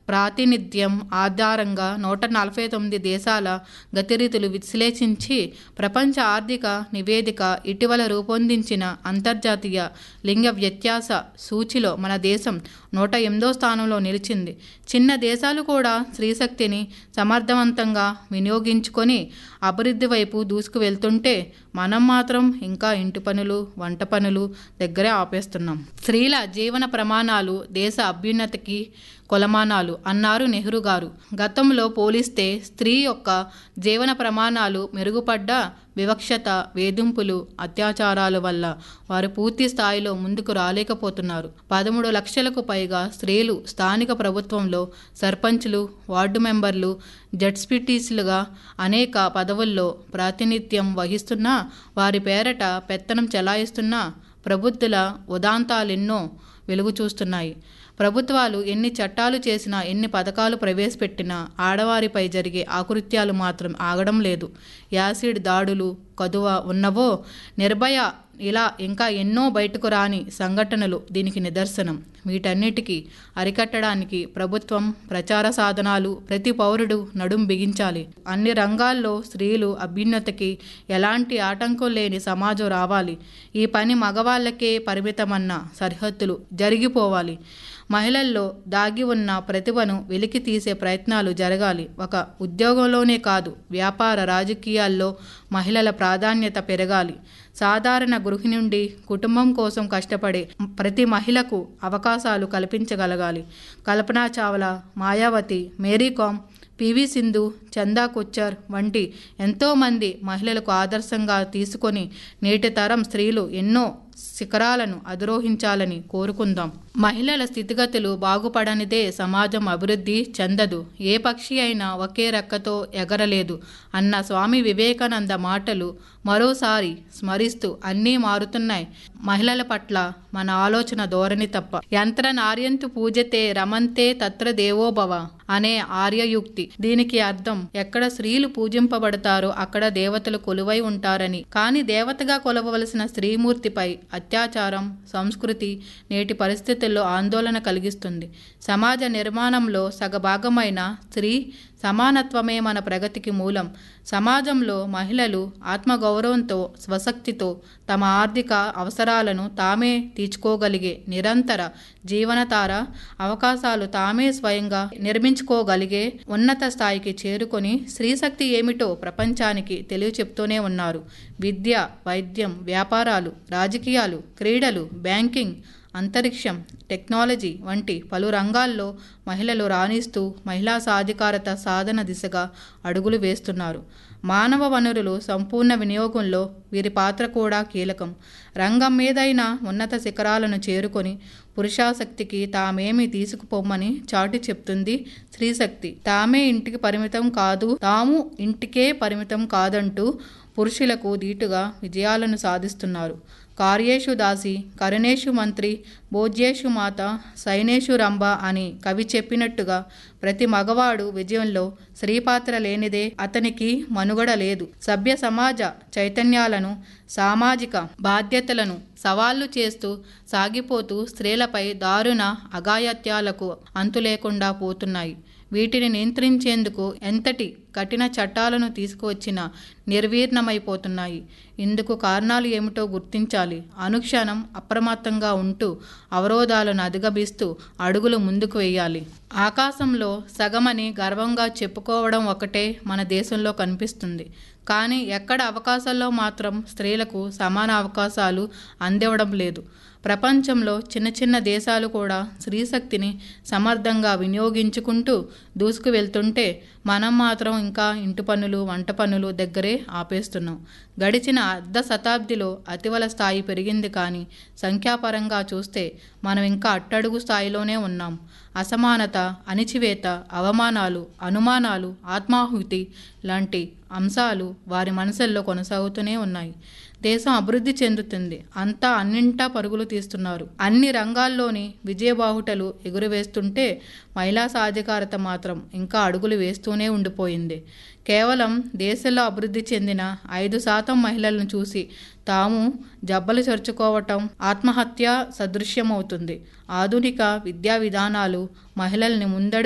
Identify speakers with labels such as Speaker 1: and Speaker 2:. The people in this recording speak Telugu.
Speaker 1: ప్రాతినిధ్యం ఆధారంగా నూట నలభై తొమ్మిది దేశాల గతిరీతులు విశ్లేషించి ప్రపంచ ఆర్థిక నివేదిక ఇటీవల రూపొందించిన అంతర్జాతీయ లింగ వ్యత్యాస సూచిలో మన దేశం నూట ఎనిమిదో స్థానంలో నిలిచింది చిన్న దేశాలు కూడా స్త్రీశక్తిని సమర్థవంతంగా వినియోగించుకొని అభివృద్ధి వైపు దూసుకు వెళ్తుంటే మనం మాత్రం ఇంకా ఇంటి పనులు వంట పనులు దగ్గరే ఆపేస్తున్నాం స్త్రీల జీవన ప్రమాణాలు దేశ అభ్యున్నతికి కొలమానాలు అన్నారు నెహ్రూ గారు గతంలో పోలిస్తే స్త్రీ యొక్క జీవన ప్రమాణాలు మెరుగుపడ్డ వివక్షత వేధింపులు అత్యాచారాల వల్ల వారు పూర్తి స్థాయిలో ముందుకు రాలేకపోతున్నారు పదమూడు లక్షలకు పైగా స్త్రీలు స్థానిక ప్రభుత్వంలో సర్పంచ్లు వార్డు మెంబర్లు జడ్స్పిటీస్లుగా అనేక పదవుల్లో ప్రాతినిధ్యం వహిస్తున్నా వారి పేరట పెత్తనం చెలాయిస్తున్న ప్రబుద్ధుల ఉదాంతాలెన్నో వెలుగు చూస్తున్నాయి ప్రభుత్వాలు ఎన్ని చట్టాలు చేసినా ఎన్ని పథకాలు ప్రవేశపెట్టినా ఆడవారిపై జరిగే ఆకృత్యాలు మాత్రం ఆగడం లేదు యాసిడ్ దాడులు కదువ ఉన్నవో నిర్భయ ఇలా ఇంకా ఎన్నో బయటకు రాని సంఘటనలు దీనికి నిదర్శనం వీటన్నిటికీ అరికట్టడానికి ప్రభుత్వం ప్రచార సాధనాలు ప్రతి పౌరుడు నడుం బిగించాలి అన్ని రంగాల్లో స్త్రీలు అభ్యున్నతికి ఎలాంటి ఆటంకం లేని సమాజం రావాలి ఈ పని మగవాళ్ళకే పరిమితమన్న సరిహద్దులు జరిగిపోవాలి మహిళల్లో దాగి ఉన్న ప్రతిభను వెలికి తీసే ప్రయత్నాలు జరగాలి ఒక ఉద్యోగంలోనే కాదు వ్యాపార రాజకీయాల్లో మహిళల ప్రాధాన్యత పెరగాలి సాధారణ గృహిణి నుండి కుటుంబం కోసం కష్టపడే ప్రతి మహిళకు అవకాశాలు కల్పించగలగాలి కల్పనా చావ్లా మాయావతి మేరీకామ్ పివి సింధు చందా కొచ్చర్ వంటి ఎంతోమంది మహిళలకు ఆదర్శంగా తీసుకొని నేటి తరం స్త్రీలు ఎన్నో శిఖరాలను అధిరోహించాలని కోరుకుందాం మహిళల స్థితిగతులు బాగుపడనిదే సమాజం అభివృద్ధి చెందదు ఏ పక్షి అయినా ఒకే రెక్కతో ఎగరలేదు అన్న స్వామి వివేకానంద మాటలు మరోసారి స్మరిస్తూ అన్నీ మారుతున్నాయి మహిళల పట్ల మన ఆలోచన ధోరణి తప్ప యంత్ర నార్యంతు పూజతే రమంతే తత్ర దేవోభవ అనే ఆర్యయుక్తి దీనికి అర్థం ఎక్కడ స్త్రీలు పూజింపబడతారో అక్కడ దేవతలు కొలువై ఉంటారని కానీ దేవతగా కొలవవలసిన స్త్రీమూర్తిపై అత్యాచారం సంస్కృతి నేటి పరిస్థితుల్లో ఆందోళన కలిగిస్తుంది సమాజ నిర్మాణంలో సగభాగమైన స్త్రీ సమానత్వమే మన ప్రగతికి మూలం సమాజంలో మహిళలు ఆత్మగౌరవంతో స్వశక్తితో తమ ఆర్థిక అవసరాలను తామే తీర్చుకోగలిగే నిరంతర జీవనతార అవకాశాలు తామే స్వయంగా నిర్మించుకోగలిగే ఉన్నత స్థాయికి చేరుకొని స్త్రీశక్తి ఏమిటో ప్రపంచానికి తెలియచెప్తూనే ఉన్నారు విద్య వైద్యం వ్యాపారాలు రాజకీయాలు క్రీడలు బ్యాంకింగ్ అంతరిక్షం టెక్నాలజీ వంటి పలు రంగాల్లో మహిళలు రాణిస్తూ మహిళా సాధికారత సాధన దిశగా అడుగులు వేస్తున్నారు మానవ వనరులు సంపూర్ణ వినియోగంలో వీరి పాత్ర కూడా కీలకం రంగం మీదైన ఉన్నత శిఖరాలను చేరుకొని పురుషాశక్తికి తామేమి తీసుకుపోమ్మని చాటి చెప్తుంది స్త్రీశక్తి తామే ఇంటికి పరిమితం కాదు తాము ఇంటికే పరిమితం కాదంటూ పురుషులకు దీటుగా విజయాలను సాధిస్తున్నారు కార్యేషు దాసి కరణేషు మంత్రి భోజ్యేషు మాత సైనేషు రంభ అని కవి చెప్పినట్టుగా ప్రతి మగవాడు విజయంలో స్త్రీపాత్ర లేనిదే అతనికి మనుగడ లేదు సభ్య సమాజ చైతన్యాలను సామాజిక బాధ్యతలను సవాళ్లు చేస్తూ సాగిపోతూ స్త్రీలపై దారుణ అగాయత్యాలకు అంతు లేకుండా పోతున్నాయి వీటిని నియంత్రించేందుకు ఎంతటి కఠిన చట్టాలను తీసుకువచ్చినా నిర్వీర్ణమైపోతున్నాయి ఇందుకు కారణాలు ఏమిటో గుర్తించాలి అనుక్షణం అప్రమత్తంగా ఉంటూ అవరోధాలను అధిగమిస్తూ అడుగులు ముందుకు వేయాలి ఆకాశంలో సగమని గర్వంగా చెప్పుకోవడం ఒకటే మన దేశంలో కనిపిస్తుంది కానీ ఎక్కడ అవకాశాల్లో మాత్రం స్త్రీలకు సమాన అవకాశాలు అందివ్వడం లేదు ప్రపంచంలో చిన్న చిన్న దేశాలు కూడా స్త్రీశక్తిని సమర్థంగా వినియోగించుకుంటూ దూసుకు వెళ్తుంటే మనం మాత్రం ఇంకా ఇంటి పనులు వంట పనులు దగ్గరే ఆపేస్తున్నాం గడిచిన అర్ధ శతాబ్దిలో అతివల స్థాయి పెరిగింది కానీ సంఖ్యాపరంగా చూస్తే మనం ఇంకా అట్టడుగు స్థాయిలోనే ఉన్నాం అసమానత అణిచివేత అవమానాలు అనుమానాలు ఆత్మాహుతి లాంటి అంశాలు వారి మనసుల్లో కొనసాగుతూనే ఉన్నాయి దేశం అభివృద్ధి చెందుతుంది అంతా అన్నింటా పరుగులు తీస్తున్నారు అన్ని రంగాల్లోని విజయబాహుటలు ఎగురవేస్తుంటే మహిళా సాధికారత మాత్రం ఇంకా అడుగులు వేస్తూనే ఉండిపోయింది కేవలం దేశంలో అభివృద్ధి చెందిన ఐదు శాతం మహిళలను చూసి తాము జబ్బలు చరుచుకోవటం ఆత్మహత్య సదృశ్యమవుతుంది ఆధునిక విద్యా విధానాలు మహిళల్ని ముందడు